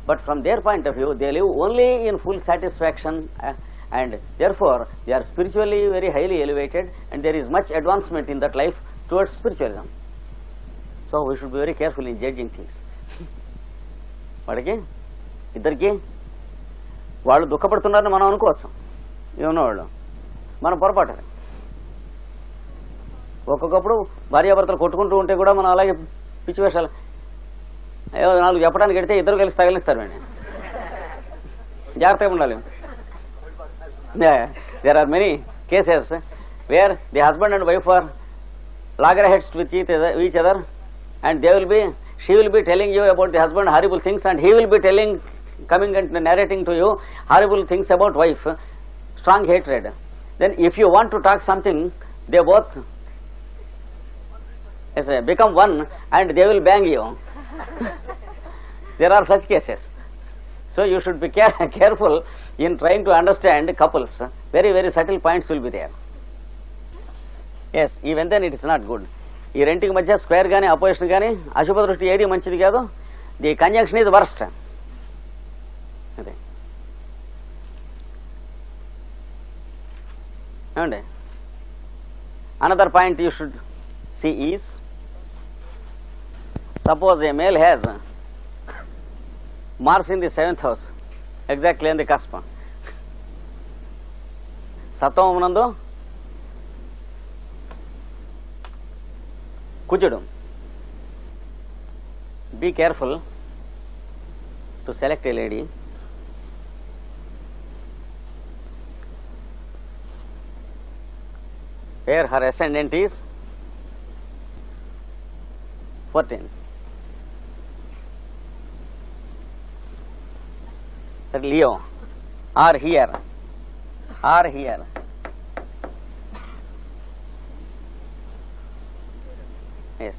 But from their point of view, they live only in full satisfaction uh, and therefore they are spiritually very highly elevated and there is much advancement in that life towards spiritualism. So we should be very careful in judging things. వాడికి ఇద్దరికి వాళ్ళు దుఃఖపడుతున్నారని మనం అనుకోవచ్చు ఏమన్నవాళ్ళు మనం పొరపాటు ఒక్కొక్కప్పుడు భార్యాభర్తలు కొట్టుకుంటూ ఉంటే కూడా మనం అలాగే పిచ్చి వేషాలు ఏదో నాలుగు చెప్పడానికి వెడితే ఇద్దరు కలిసి తగిలిస్తారు అండి జాగ్రత్తగా ఉండాలి there are many cases where the husband and wife are loggerheads with each other and they will be she will be telling you about the husband horrible things and he will be telling coming and narrating to you horrible things about wife strong hatred then if you want to talk something they both yes, uh, become one and they will bang you there are such cases so you should be care- careful in trying to understand couples very very subtle points will be there yes even then it is not good ఈ రెంటికి మధ్య square కానీ opposition కానీ అశుభ దృష్టి ఏది మంచిది కాదు ది కంజంక్షన్ ఇది వర్స్ట్ అదే ఏమండి another point you should see is suppose a male has Mars in the seventh house exactly in the cusp సప్తమం నందు కుజుడు be careful to select a lady where her ascendant is 14. That Leo, or here, or here. Yes.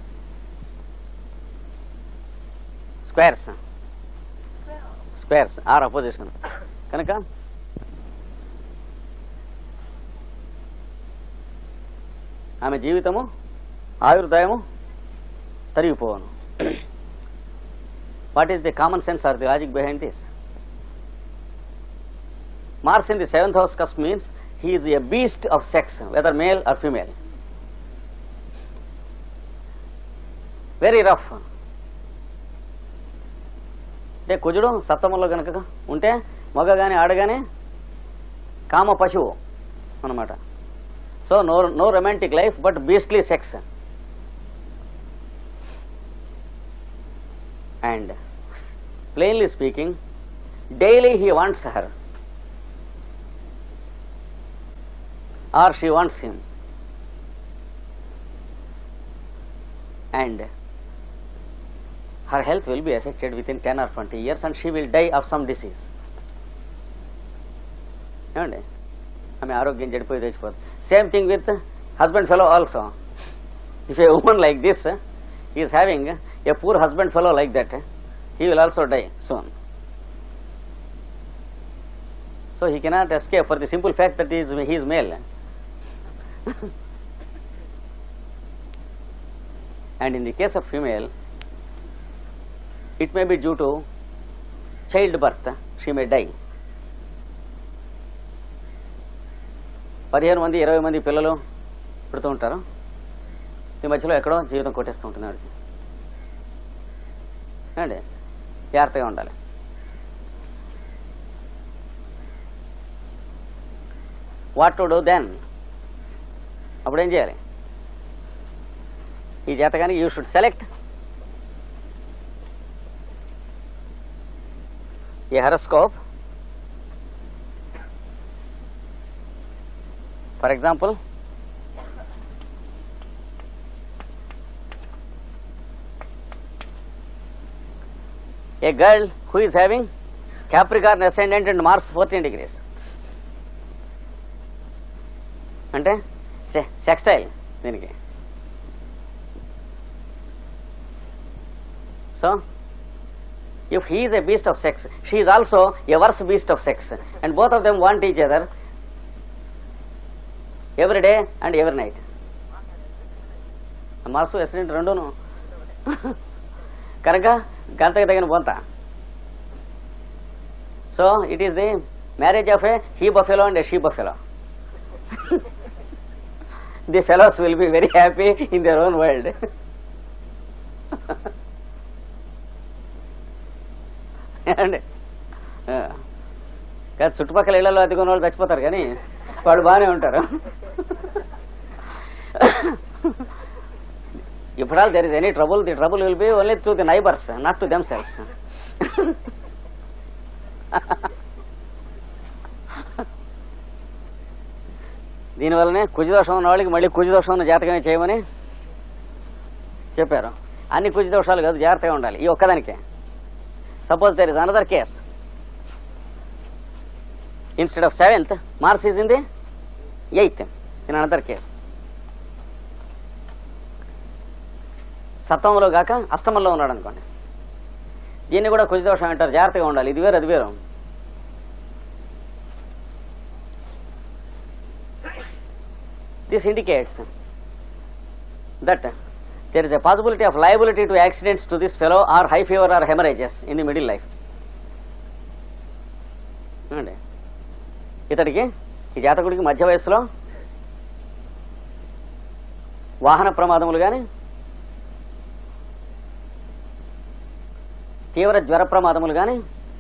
Squares. Squares are opposition. కనుక ఆమె జీవితము ఆయుర్దాయము తరిగిపోవను what is the common sense or the logic behind this Mars in the seventh house cusp means he is a beast of sex whether male or female very rough అంటే కుజుడు సప్తమంలో కనుక ఉంటే మగ కానీ ఆడగానే కామ పశువు అన్నమాట so no no romantic life but beastly sex and plainly speaking daily he wants her or she wants him and her health will be affected within 10 or 20 years and she will die of some disease. ఏమండి ఆమె ఆరోగ్యం చెడిపోయి తెచ్చిపోతుంది same thing with husband fellow also if a woman like this is having a poor husband fellow like that he will also die soon so he cannot escape for the simple fact that is he's male and in the case of female it may be due to childbirth she may die పదిహేను మంది ఇరవై మంది పిల్లలు పుడుతూ ఉంటారు ఈ మధ్యలో ఎక్కడో జీవితం కొట్టేస్తూ ఉంటుంది వాడికి అండి జాగ్రత్తగా ఉండాలి వాట్ టు డూ దెన్ అప్పుడు ఏం చేయాలి ఈ జాతకానికి you should select a horoscope. For example, a girl who is having Capricorn ascendant and Mars 14 degrees. అంటే సెక్స్టైల్ దీనికి so if he is a beast of sex, she is also a worse beast of sex. And both of them want each other every day and every night. Mars ascendant రెండును కనుక గంతకి తగిన బొంత so it is the marriage of a he buffalo and a she buffalo the fellows will be very happy in their own world అండి కాదు చుట్టుపక్కల ఇళ్లలో అద్దెకున్న వాళ్ళు చచ్చిపోతారు కానీ వాళ్ళు బాగానే ఉంటారు ఇప్పుడు all there is any trouble the trouble will be only to the neighbours not to themselves దీనివల్లనే కుజదోషం ఉన్న వాళ్ళకి మళ్ళీ కుజదోషం ఉన్న జాతకమే చేయమని చెప్పారు అన్ని కుజదోషాలు కాదు జాగ్రత్తగా ఉండాలి ఈ ఒక్కదానికే suppose there is another case instead of seventh Mars is in the eighth in another case సప్తమంలో కాక అష్టమంలో ఉన్నాడు అనుకోండి దీన్ని కూడా కుజదోషం అంటారు జాగ్రత్తగా ఉండాలి ఇది వేరు అది వేరు this indicates that there is a possibility of liability to accidents to this fellow or high fever or hemorrhages in the middle life. ఏమండి? ఇతడికి ఈ జాతకుడికి మధ్య వయస్సులో వాహన ప్రమాదములు కానీ తీవ్ర జ్వర ప్రమాదములు కానీ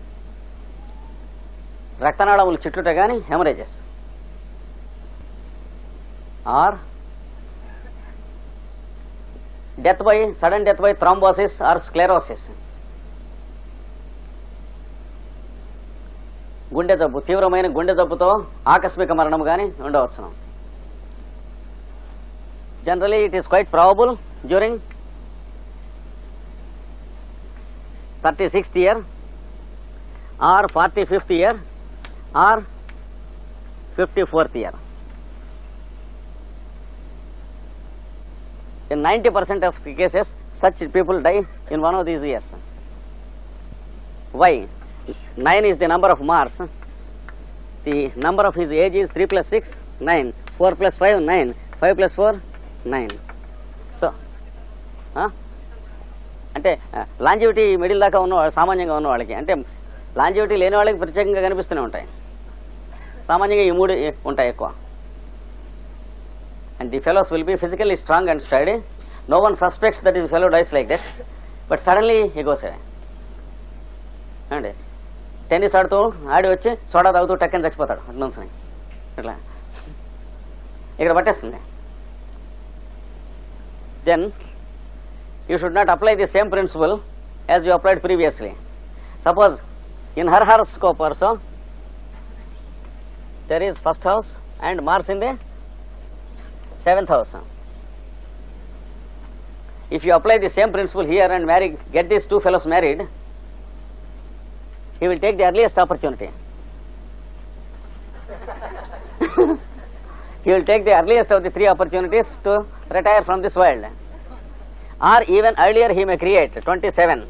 రక్తనాళములు చుట్టుట కానీ haemorrhages or death by sudden death by thrombosis or sclerosis గుండె జబ్బు తీవ్రమైన గుండె జబ్బుతో ఆకస్మిక మరణం కానీ ఉండవచ్చును generally it is quite probable during thirty sixth year or forty fifth year or fifty fourth year In 90% of the cases, such people die in one of these years. Why? 9 is the number of Mars. The number of his age is 3 plus 6, 9. 4 plus 5, 9. 5 plus 4, 9. So, huh? అంటే longevity middle దాకా ఉన్న వాళ్ళు సామాన్యంగా ఉన్న వాళ్ళకి అంటే longevity లేని వాళ్ళకి ప్రత్యేకంగా కనిపిస్తూనే ఉంటాయి సామాన్యంగా ఈ మూడు ఉంటాయి ఎక్కువ and the fellows will be physically strong and sturdy. No one suspects that his fellow dies like that, but suddenly he goes away. అండి టెన్నిస్ ఆడుతూ ఆడి వచ్చి సోడా తాగుతూ టక్కని చచ్చిపోతాడు అట్లా ఇట్లా ఇక్కడ పట్టేస్తుంది then you should not apply the same principle as you applied previously suppose in her horoscope also there is first house and Mars in the seventh house. If you apply the same principle here and marry, get these two fellows married, he will take the earliest opportunity. he will take the earliest of the three opportunities to retire from this world. Or even earlier he may create 27,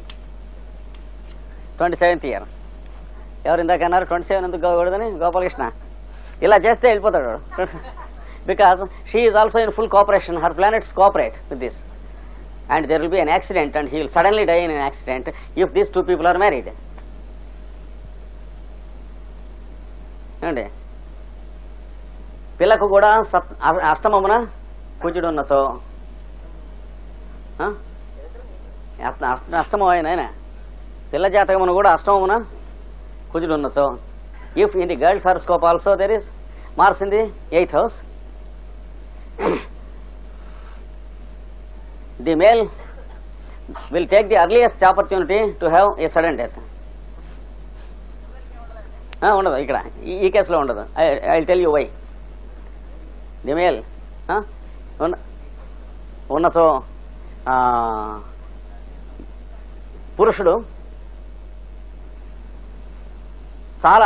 27th year. ఎవరు ఇందాక అన్నారు twenty seven ఎందుకు కాకూడదని గోపాలకృష్ణ ఇలా చేస్తే వెళ్ళిపోతాడు because she is also in full cooperation. Her planets cooperate with this. And there will be an accident and he will suddenly die in an accident if these two people are married. ఏమండి పిల్లకు కూడా సప్ అ- అష్టమమున కుజుడు ఉన్నచో ఆ? అష్ట- అష్ట- అష్టమం ఆయన ఆయన పిల్ల జాతకమున కూడా అష్టమమున కుజుడు ఉన్నచో if in the girl's horoscope also there is Mars in the eighth house the male will take the earliest opportunity to have a sudden death. ఆ, ఉండదు ఇక్కడ ఈ- ఈ కేసులో ఉండదు I tell you why the male ఉన్న ఉన్నచో ఆ, పురుషుడు చాలా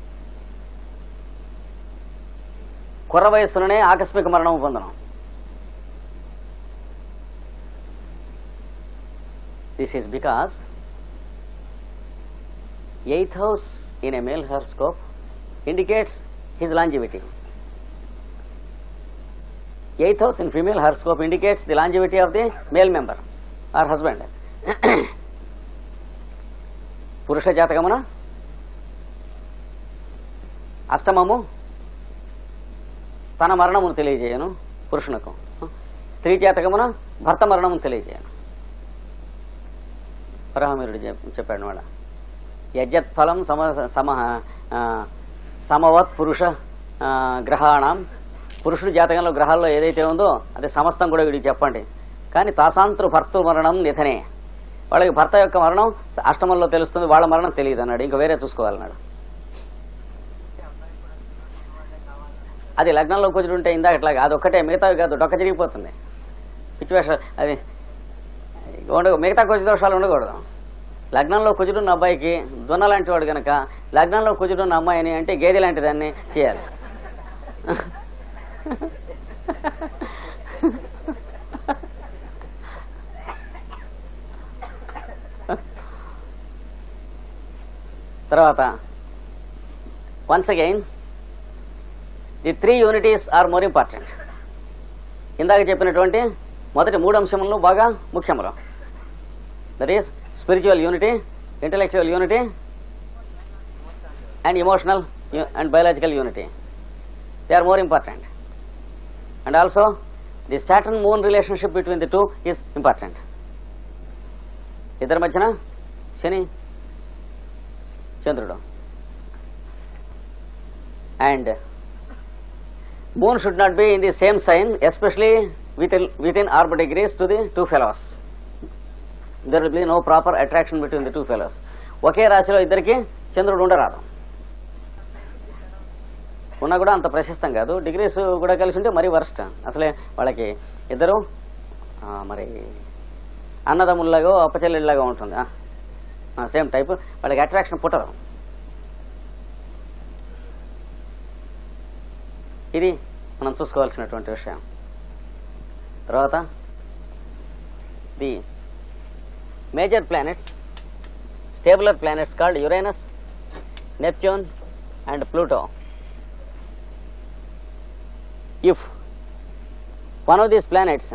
కుర్ర వయస్సులోనే ఆకస్మిక మరణం పొందడం This is because eighth house in a male horoscope indicates his longevity. Eighth house in female horoscope indicates the longevity of the male member or husband. పురుష జాతకమున అష్టమము తన మరణమును తెలియజేయను పురుషునకు స్త్రీ జాతకమున భర్త మరణమును తెలియజేయను పరమవీరుడు చెప్- చెప్పాడు వాడ యజ్జత్ ఫలం సమ సమ ఆ, సమవత్ పురుష ఆ, గ్రహాణం పురుషుడి జాతకంలో గ్రహాల్లో ఏదైతే ఉందో అది సమస్తం కూడా వీడికి చెప్పండి కానీ తాసాంతరు భర్త మరణం నిధనే వాళ్ళకి భర్త యొక్క మరణం అష్టమంలో తెలుస్తుంది వాళ్ళ మరణం తెలియదు అన్నాడు ఇంకా వేరే చూసుకోవాలన్నాడు అది లగ్నంలో కూర్చుంటే ఇందాక ఇట్లాగా అది ఒక్కటే మిగతావి కాదు డొక్క తిరిగిపోతుంది పిచ్చి వేషాలు అది ఉండ మిగతా కొంచెం దోషాలు ఉండకూడదు లగ్నంలో కుజుడున్న అబ్బాయికి దున్న లాంటి వాడు కనుక లగ్నంలో కుజుడున్న అమ్మాయిని అంటే గేదె లాంటి దాన్ని చేయాలి తర్వాత once again the three unities are more important ఇందాక చెప్పినటువంటి మొదటి మూడు అంశములు బాగా ముఖ్యములు that is spiritual unity intellectual unity and emotional and biological unity they are more important and also the Saturn moon relationship between the two is important ఇద్దరి మధ్యన శని చంద్రుడు and moon should not be in the same sign, especially within, within orb degrees to the two fellows. There will be no proper attraction between the two fellows. ఒకే రాశిలో ఇద్దరికి చంద్రుడు ఉండరాదు ఉన్నా కూడా అంత ప్రశస్తం కాదు డిగ్రీస్ కూడా కలిసి ఉంటే మరీ వర్స్ట్ అసలే వాళ్ళకి ఇద్దరు ఆ, మరి అన్నదమ్ముల్లాగా అప్పచెల్లెళ్ళలాగా ఉంటుంది సేమ్ టైప్ వాళ్ళకి అట్రాక్షన్ పుట్టదు ఇది మనం చూసుకోవాల్సినటువంటి విషయం తర్వాత the major planets stabler planets called Uranus Neptune and Pluto if one of these planets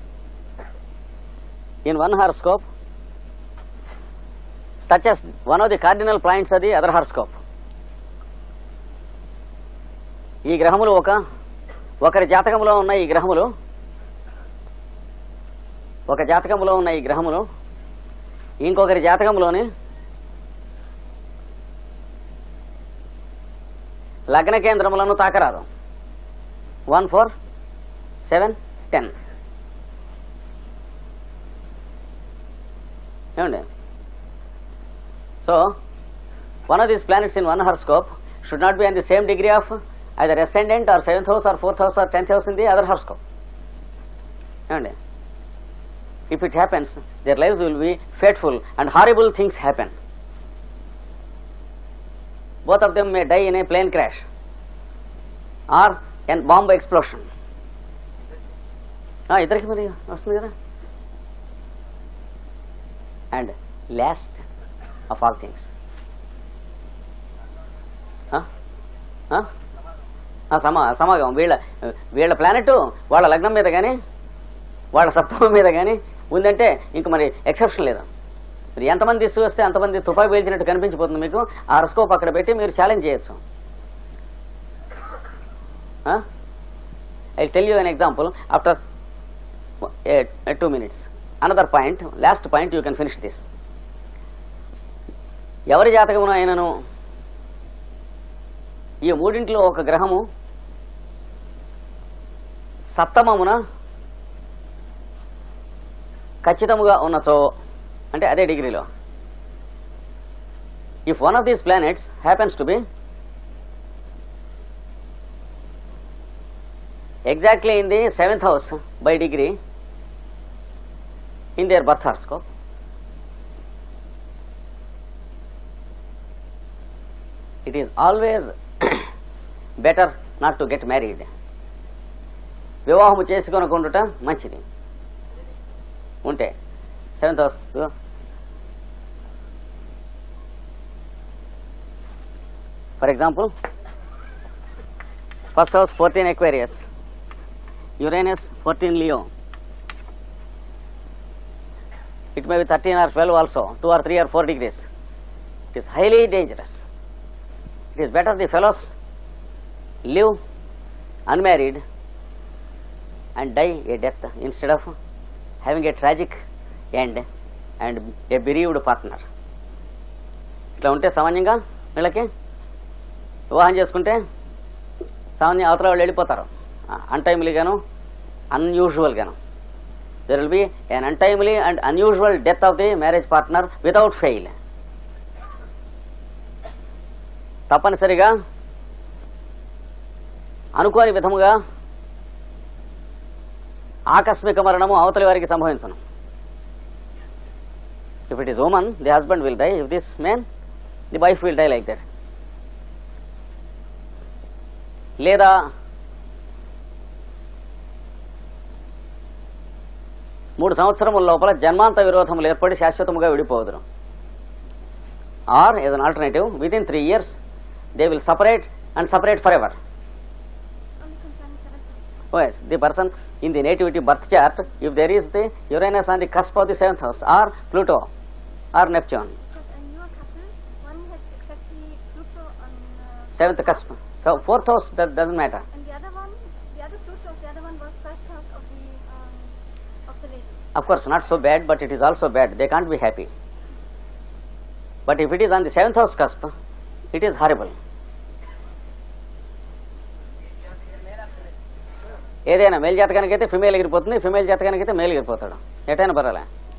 in one horoscope touches one of the cardinal points అది అదర్ హార్స్కోప్ ఈ గ్రహములు ఒక ఒకరి జాతకములో ఉన్న ఈ గ్రహములు ఒక జాతకములో ఉన్న ఈ గ్రహములు ఇంకొకరి జాతకంలోని లగ్న కేంద్రములను తాకరాదు వన్ ఫోర్ సెవెన్ టెన్ ఏమండి so one of these planets in one horoscope should not be in the same degree of either ascendant or seventh house or fourth house or tenth house in the other horoscope. ఏమండి if it happens, their lives will be fateful and horrible things happen. Both of them may die in a plane crash or a bomb explosion. ఆ, ఇద్దరికి మరి వస్తుంది కదా and last of all things సమా సమాగం వీళ్ళ వీళ్ళ ప్లానెట్ వాళ్ళ లగ్నం మీద కానీ వాళ్ళ సప్తమం మీద కానీ ఉందంటే ఇంక మరి ఎక్సెప్షన్ లేదు మీరు ఎంతమంది తీసుకొస్తే అంతమంది తుపాయి పేల్చినట్టు కనిపించిపోతుంది మీకు ఆ స్కోప్ అక్కడ పెట్టి మీరు ఛాలెంజ్ చేయొచ్చు I tell you an example after two minutes another point last point you can finish this ఎవరి జాతకమున అయినను ఈ మూడింటిలో ఒక గ్రహము సప్తమమున ఖచ్చితముగా ఉన్నచో అంటే అదే డిగ్రీలో if one of these planets happens to be exactly in the seventh house by degree in their birth horoscope it is always better not to get married వివాహము చేసుకొనకుండుట మంచిది ఉంటే seventh house for example first house fourteen Aquarius Uranus fourteen Leo it may be thirteen or twelve also two or three or four degrees it is highly dangerous it is better the fellows live unmarried and die a death instead of having a tragic end and a bereaved partner. ఇట్లా ఉంటే సామాన్యంగా వీళ్ళకి వివాహం చేసుకుంటే సామాన్య అవతల వాళ్ళు వెళ్ళిపోతారు అన్టైమ్లీగాను అన్యూజువల్గాను there will be an untimely and unusual death of the marriage partner without fail తప్పనిసరిగా అనుకోని విధముగా ఆకస్మిక మరణము అవతలి వారికి సంభవించను if it is woman the husband will die if this man the wife will die like that లేదా మూడు సంవత్సరముల లోపల జన్మాంత విరోధములు ఏర్పడి శాశ్వతముగా విడిపోదురు or as an alternative within three years they will separate and separate forever Only concerning seventh house. Oh yes, the person in the nativity birth chart, if there is the Uranus on the cusp of the seventh house, or Pluto, or Neptune, Because I knew a couple, one had exactly Pluto on, uh, seventh cusp. So fourth house that doesn't matter. and the other one, the other Pluto, the other one was first house of the, um, of the lady. Of course, not so bad, but it is also bad. They can't be happy. But if it is on the seventh house cusp, it is horrible. ఏదైనా male జాతకానికైతే female ఎగిరిపోతుంది female జాతకానికైతే male ఎగిరిపోతాడు ఎటైనా పర్వాలే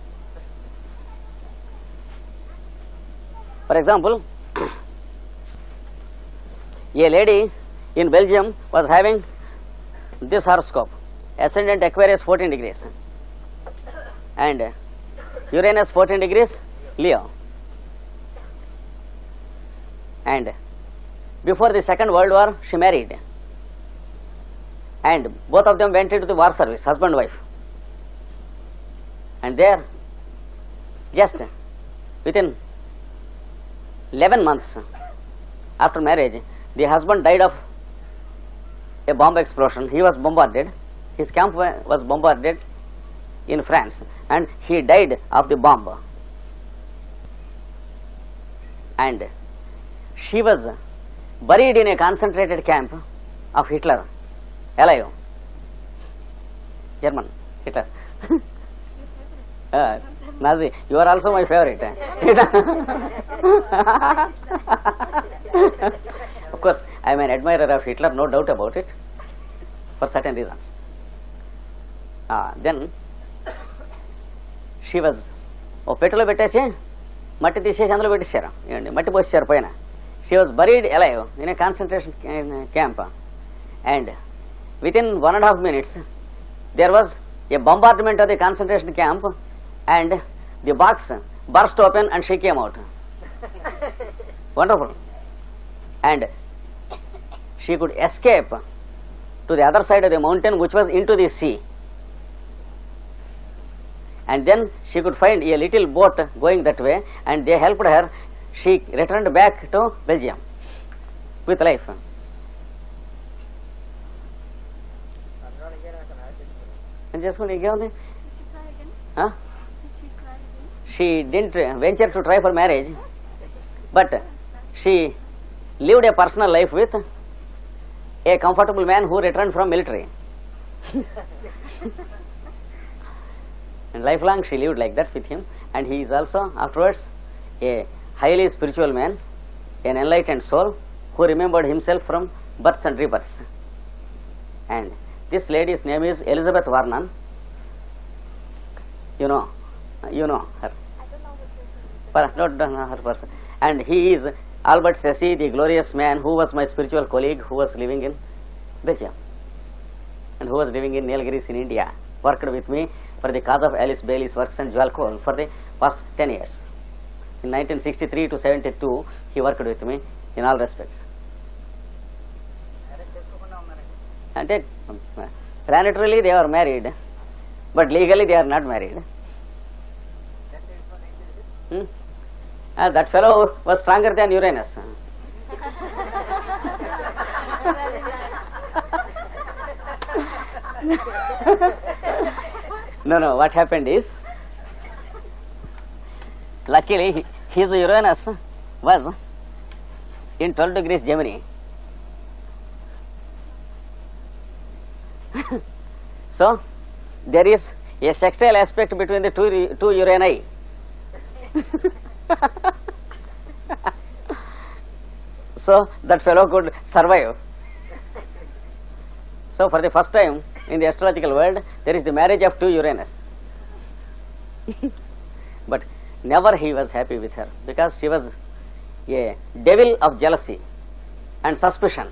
for example a lady in Belgium was having this horoscope ascendant Aquarius 14 degrees and Uranus 14 degrees Leo. And before the Second World War, she married. And both of them went into the war service, husband wife. And there, just within 11 months after marriage, the husband died of a bomb explosion. He was bombarded. His camp wa- was bombarded in France and he died of the bomb. And she was buried in a concentrated camp of Hitler, alive. German, Hitler. Uh, Nazi, you are also my favorite. of course, I am an admirer of Hitler, no doubt about it, for certain reasons. Uh, then, she was ఓ పెట్టెలో పెట్టేసి మట్టి తీసేసి అందులో పెట్టేశారు ఏమండి మట్టి పోసేశారు పైన she was buried alive in a concentration camp and within one and half minutes there was a bombardment of the concentration camp and the box burst open and she came out wonderful and she could escape to the other side of the mountain which was into the sea. And then she could find a little boat going that way, and they helped her. She returned back to Belgium with life. And just when you Did she try again? huh? Did she try again? she didn't venture to try for marriage, but she lived a personal life with a comfortable man who returned from military. and lifelong she lived like that with him, and he is also afterwards a highly spiritual man, an enlightened soul who remembered himself from births and rebirths. And this lady's name is Elizabeth Varnon. You know, you know her. I don't know which is Per- not done her person. And he is Albert Sessi, the glorious man who was my spiritual colleague who was living in Belgium and who was living in Nilgiris in India. Worked with me for the cause of Alice Bailey's works and Jewel Cole for the past 10 years. In 1963 to 72, he worked with me in all respects. అంటే planetarily they are married but legally they are not married that fellow was stronger than Uranus no, no, what happened is, luckily, he- his Uranus was in 12 degrees Gemini. so, there is a sextile aspect between the two, re- two urani. so, that fellow could survive. So, for the first time in the astrological world, there is the marriage of two Uranus. but never he was happy with her because she was a devil of jealousy and suspicion.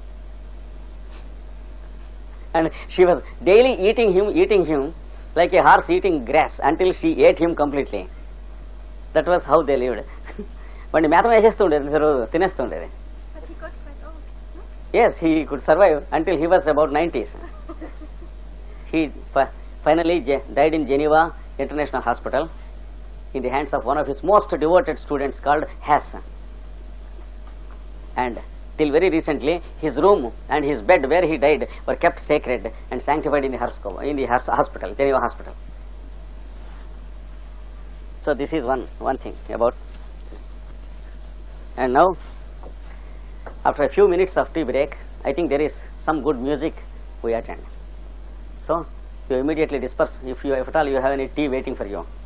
And she was daily eating him, eating him like a horse eating grass until she ate him completely. That was how they lived. వాడిని మేతం వేసేస్తుండేది రోజు తినేస్తుండేది But he got quite old. No? Yes, he could survive until he was about 90s. he fi- finally je- died in Geneva International Hospital in the hands of one of his most devoted students called Hess. And till very recently, his room and his bed where he died were kept sacred and sanctified in the, Harsco- in the Hers- hospital, Geneva Hospital. So this is one, one thing about. And now, after a few minutes of tea break, I think there is some good music we attend. So, you immediately disperse if you, if at all you have any tea waiting for you.